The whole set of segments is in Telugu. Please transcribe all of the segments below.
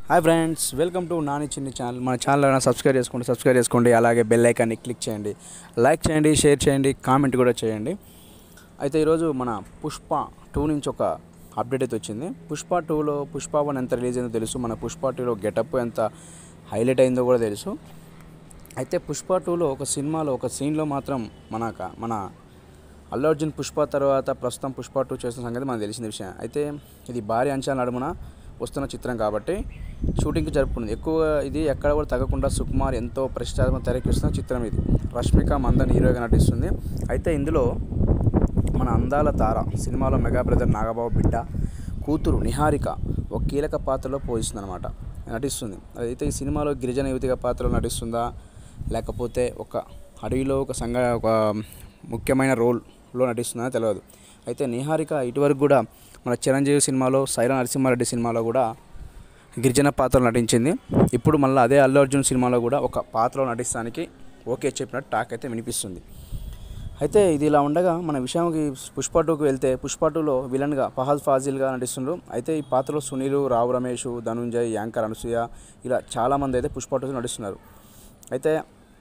hi friends welcome to Nani Chinni channel మన ఛానల్ ఏమైనా సబ్స్క్రైబ్ చేసుకోండి సబ్స్క్రైబ్ చేసుకోండి అలాగే బెల్ ఐకాన్ని క్లిక్ చేయండి లైక్ చేయండి షేర్ చేయండి కామెంట్ కూడా చేయండి అయితే ఈరోజు మన పుష్ప టూ నుంచి ఒక అప్డేట్ అయితే వచ్చింది పుష్ప టూలో పుష్ప వన్ ఎంత రిలీజ్ అయిందో తెలుసు మన పుష్ప టూలో గెటప్ ఎంత హైలైట్ అయిందో కూడా తెలుసు అయితే పుష్ప టూలో ఒక సినిమాలో ఒక సీన్లో మాత్రం మన క- మన అల్లు అర్జున్ పుష్ప తర్వాత ప్రస్తుతం పుష్ప టూ చేస్తున్న సంగతి మనకు తెలిసిన విషయం అయితే ఇది భారీ అంచనా నడుమున వస్తున్న చిత్రం కాబట్టి షూటింగ్కి జరుపుకుంది ఎక్కువ ఇది ఎక్కడ కూడా తగ్గకుండా సుకుమార్ ఎంతో ప్రతిష్టాత్మక తెరకెక్కిస్తున్న చిత్రం ఇది రష్మిక మందన్ హీరోగా నటిస్తుంది అయితే ఇందులో మన అందాల తార సినిమాలో మెగా బ్రదర్ నాగబాబు బిడ్డ కూతురు నిహారిక ఒక కీలక పాత్రలో పోషిస్తుంది అనమాట నటిస్తుంది అయితే ఈ సినిమాలో గిరిజన యువతిగా పాత్రలో నటిస్తుందా లేకపోతే ఒక అడవిలో ఒక సంఘ ఒక ముఖ్యమైన రోల్లో నటిస్తుందా తెలియదు అయితే నిహారిక ఇటువరకు కూడా మన చిరంజీవి సినిమాలో సైరా నరసింహారెడ్డి సినిమాలో కూడా గిరిజన పాత్రలో నటించింది ఇప్పుడు మళ్ళీ అదే అల్లు అర్జున్ సినిమాలో కూడా ఒక పాత్రలో నటిస్తానికి ఓకే చెప్పినట్టు టాక్ అయితే వినిపిస్తుంది అయితే ఇది ఇలా ఉండగా మన విషయానికి పుష్ప టూకి వెళ్తే పుష్ప టూలో విలన్గా ఫహద్ ఫాజిల్గా నటిస్తుండ్రు అయితే ఈ పాత్రలో సునీల్ రావు రమేష్ ధనుంజయ్ యాంకర్ అనసూయ ఇలా చాలామంది అయితే పుష్ప టూలో నటిస్తున్నారు అయితే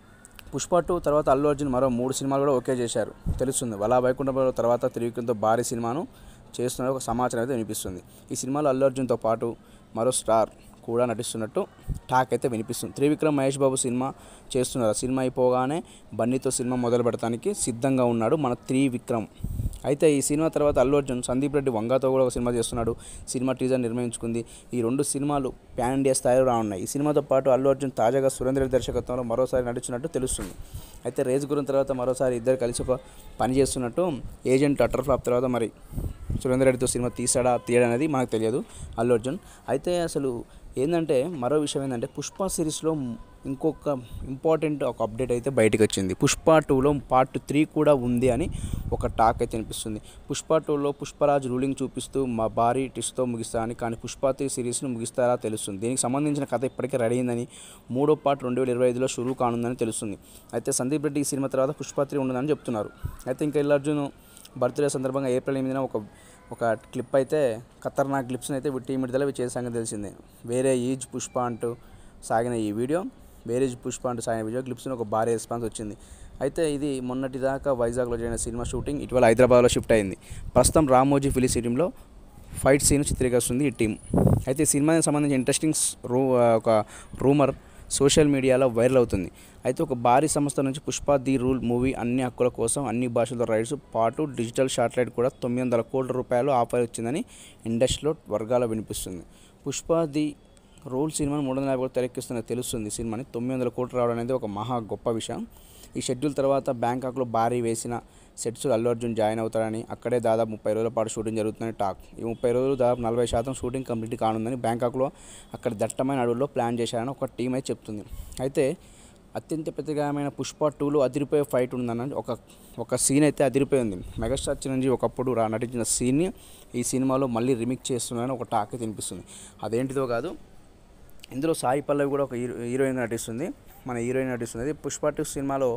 పుష్ప టూ తర్వాత అల్లు అర్జున్ మరో మూడు సినిమాలు కూడా ఓకే చేశారు తెలుస్తుంది వలా వైకుంఠపురం తర్వాత త్రివిక్రమ్తో భారీ సినిమాను చేస్తున్న ఒక సమాచారం అయితే వినిపిస్తుంది ఈ సినిమాలో అల్లు అర్జున్తో పాటు మరో స్టార్ కూడా నటిస్తున్నట్టు టాక్ అయితే వినిపిస్తుంది త్రివిక్రమ్ మహేష్ బాబు సినిమా చేస్తున్నారు ఆ సినిమా అయిపోగానే బన్నీతో సినిమా మొదలు పెడతానికి సిద్ధంగా ఉన్నాడు మన త్రివిక్రమ్ అయితే ఈ సినిమా తర్వాత అల్లు అర్జున్ సందీప్ రెడ్డి వంగాతో కూడా ఒక సినిమా చేస్తున్నాడు సినిమా టీజర్ నిర్మించుకుంది ఈ రెండు సినిమాలు ప్యాన్ ఇండియా స్థాయిలో రానున్నాయి ఈ సినిమాతో పాటు అల్లు అర్జున్ తాజాగా సురేంద్ర రెడ్డి దర్శకత్వంలో మరోసారి నటించినట్టు తెలుస్తుంది అయితే రేజ్ గురం తర్వాత మరోసారి ఇద్దరు కలిసి ఒక పని చేస్తున్నట్టు ఏజెంట్ అటర్ ఫ్లాప్ తర్వాత మరి సురేందర్ రెడ్డితో సినిమా తీసాడా తీయడా అనేది మనకు తెలియదు అల్లు అర్జున్ అయితే అసలు ఏంటంటే మరో విషయం ఏంటంటే పుష్ప సిరీస్లో ఇంకొక ఇంపార్టెంట్ ఒక అప్డేట్ అయితే బయటకు వచ్చింది పుష్ప టూలో పార్ట్ త్రీ కూడా ఉంది అని ఒక టాక్ అయితే అనిపిస్తుంది పుష్ప టూలో పుష్పరాజ్ రూలింగ్ చూపిస్తూ మా భారీ టిస్ట్తో ముగిస్తా అని కానీ పుష్ప త్రీ సిరీస్ను ముగిస్తారా తెలుస్తుంది దీనికి సంబంధించిన కథ ఇప్పటికే రెడీ అయిందని మూడో పార్ట్ రెండు వేల ఇరవై ఐదులో షురూ కానుందని తెలుస్తుంది అయితే సందీప్ రెడ్డి ఈ సినిమా తర్వాత పుష్ప త్రీ ఉండదని చెప్తున్నారు అయితే ఇంకా ఇల్లు అర్జున్ బర్త్డే సందర్భంగా ఏప్రిల్ ఎనిమిదిన ఒక ఒక క్లిప్ అయితే ఖతర్నాక్ క్లిప్స్ని అయితే టీం విడుదల చేసే సంగతి తెలిసిందే వేరే ఈజ్ పుష్ప అంటూ సాగిన ఈ వీడియో వేరే ఈజ్ పుష్ప అంటూ సాగిన వీడియో క్లిప్స్ని ఒక భారీ రెస్పాన్స్ వచ్చింది అయితే ఇది మొన్నటి దాకా వైజాగ్లో జరిగిన సినిమా షూటింగ్ ఇటీవల హైదరాబాద్లో షిఫ్ట్ అయింది ప్రస్తుతం రామోజీ ఫిలి సిటీంలో ఫైట్ సీన్ చిత్రీకరిస్తుంది ఈ టీం అయితే ఈ సినిమాకి సంబంధించి ఇంట్రెస్టింగ్ రూ ఒక రూమర్ సోషల్ మీడియాలో వైరల్ అవుతుంది అయితే ఒక భారీ సంస్థ నుంచి పుష్ప ది రూల్ మూవీ అన్ని హక్కుల కోసం అన్ని భాషల రైట్స్ పాటు డిజిటల్ శాటిలైట్ కూడా తొమ్మిది వందల కోట్ల రూపాయలు ఆఫర్ వచ్చిందని ఇండస్ట్రీలో వర్గాల వినిపిస్తుంది పుష్ప ది రూల్ సినిమాను మూడు వందల యాభై కోట్లు తెరకెక్కిస్తున్న తెలుస్తుంది సినిమాని తొమ్మిది వందల కోట్లు రావడం అనేది ఒక మహా గొప్ప విషయం ఈ షెడ్యూల్ తర్వాత బ్యాంకాక్లో భారీ వేసిన సెట్స్ అల్లు అర్జున్ జాయిన్ అవుతారని అక్కడే దాదాపు ముప్పై రోజుల పాటు షూటింగ్ జరుగుతుందని టాక్ ఈ ముప్పై రోజులు దాదాపు నలభై శాతం షూటింగ్ కంప్లీట్ కానుందని బ్యాంకాక్లో అక్కడ దట్టమైన అడవుల్లో ప్లాన్ చేశారని ఒక టీం అయితే చెప్తుంది అయితే అత్యంత పెద్దగామైన పుష్ప టూలో అదిరిపోయే ఫైట్ ఉందన్న ఒక ఒక సీన్ అయితే అదిరిపోయి ఉంది మెగాస్టార్ చిరంజీవి ఒకప్పుడు రా నటించిన సీన్ని ఈ సినిమాలో మళ్ళీ రిమిక్ చేస్తున్నారని ఒక టాక్ అయితే వినిపిస్తుంది అదేంటిదో కాదు ఇందులో సాయి పల్లవి కూడా ఒక హీరో హీరోయిన్ నటిస్తుంది మన హీరోయిన్ నటిస్తుంది అది పుష్ప టూ సినిమాలో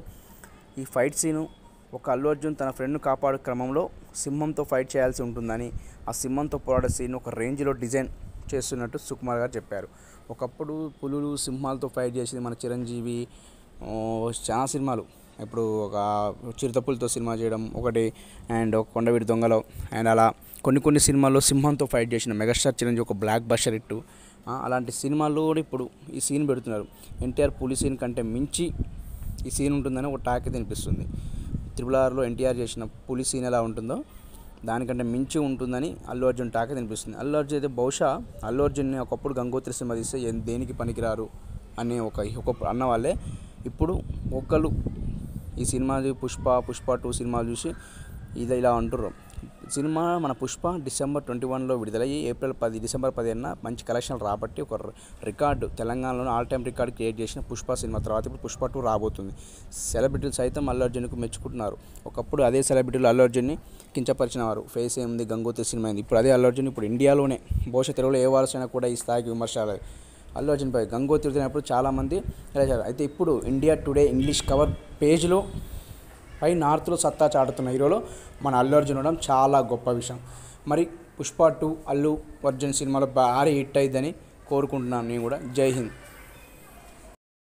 ఈ ఫైట్ సీను ఒక అల్లు అర్జున్ తన ఫ్రెండ్ను కాపాడే క్రమంలో సింహంతో ఫైట్ చేయాల్సి ఉంటుందని ఆ సింహంతో పోరాడే సీన్ ఒక రేంజ్లో డిజైన్ చేస్తున్నట్టు సుకుమార్ గారు చెప్పారు ఒకప్పుడు పులులు సింహాలతో ఫైట్ చేసింది మన చిరంజీవి ఆ, చాలా సినిమాలు ఇప్పుడు ఒక చిరుతపులతో సినిమా చేయడం ఒకటి అండ్ ఒక కొండవీడి దొంగలో అండ్ అలా కొన్ని కొన్ని సినిమాల్లో సింహంతో ఫైట్ చేసిన మెగాస్టార్ చిరంజీవి ఒక బ్లాక్ బస్టర్ ఇట్టు ఆ, అలాంటి సినిమాల్లో కూడా ఇప్పుడు ఈ సీన్ పెడుతున్నారు ఎన్టీఆర్ పులి సీన్ కంటే మించి ఈ సీన్ ఉంటుందని ఒక టాక్ అయితే అనిపిస్తుంది త్రిపుల్ ఆర్లో ఎన్టీఆర్ చేసిన పులి సీన్ ఎలా ఉంటుందో దానికంటే మించి ఉంటుందని అల్లు అర్జున్ టాక్ అయితే అనిపిస్తుంది అల్లు అర్జున్ అయితే బహుశా అల్లు అర్జున్ని ఒకప్పుడు గంగోత్రి సినిమా తీస్తే ఏం- దేనికి పనికిరారు అని ఒక ఒక అన్న వాళ్ళే ఇప్పుడు ఒకళ్ళు ఈ సినిమాది పుష్ప పుష్ప టూ సినిమాలు చూసి ఇది ఇలా అంటుర్రు సినిమా మన పుష్ప డిసెంబర్ ట్వంటీ వన్లో విడుదలయ్యి ఏప్రిల్ పది డిసెంబర్ పదిహేనున మంచి కలెక్షన్ రాబట్టి ఒక రి- రికార్డు తెలంగాణలో ఆల్ టైమ్ రికార్డు క్రియేట్ చేసిన పుష్ప సినిమా తర్వాత ఇప్పుడు పుష్ప టూ రాబోతుంది సెలబ్రిటీలు సైతం అల్లు అర్జున్కు మెచ్చుకుంటున్నారు ఒకప్పుడు అదే సెలబ్రిటీలు అల్లు అర్జున్ని కించపరిచిన వారు ఫేస్ ఏంది గంగోత్రి సినిమా అయింది ఇప్పుడు అదే అల్లు అర్జున్ ఇప్పుడు ఇండియాలోనే భవిష్యత్ తెలుగులో ఏ వారసైనా కూడా ఈ స్థాయికి విమర్శలు అల్లు అర్జున్ పై గంగోత్రి తిరిగినప్పుడు చాలామంది రాశారు అయితే ఇప్పుడు ఇండియా టుడే ఇంగ్లీష్ కవర్ పేజ్లో పై నార్త్లో సత్తా చాటుతున్న హీరోలో మన అల్లు అర్జున్ ఉండడం చాలా గొప్ప విషయం మరి పుష్ప టూ అల్లు అర్జున్ సినిమాలో భారీ హిట్ అయిందని కోరుకుంటున్నాను నేను కూడా జై హింద్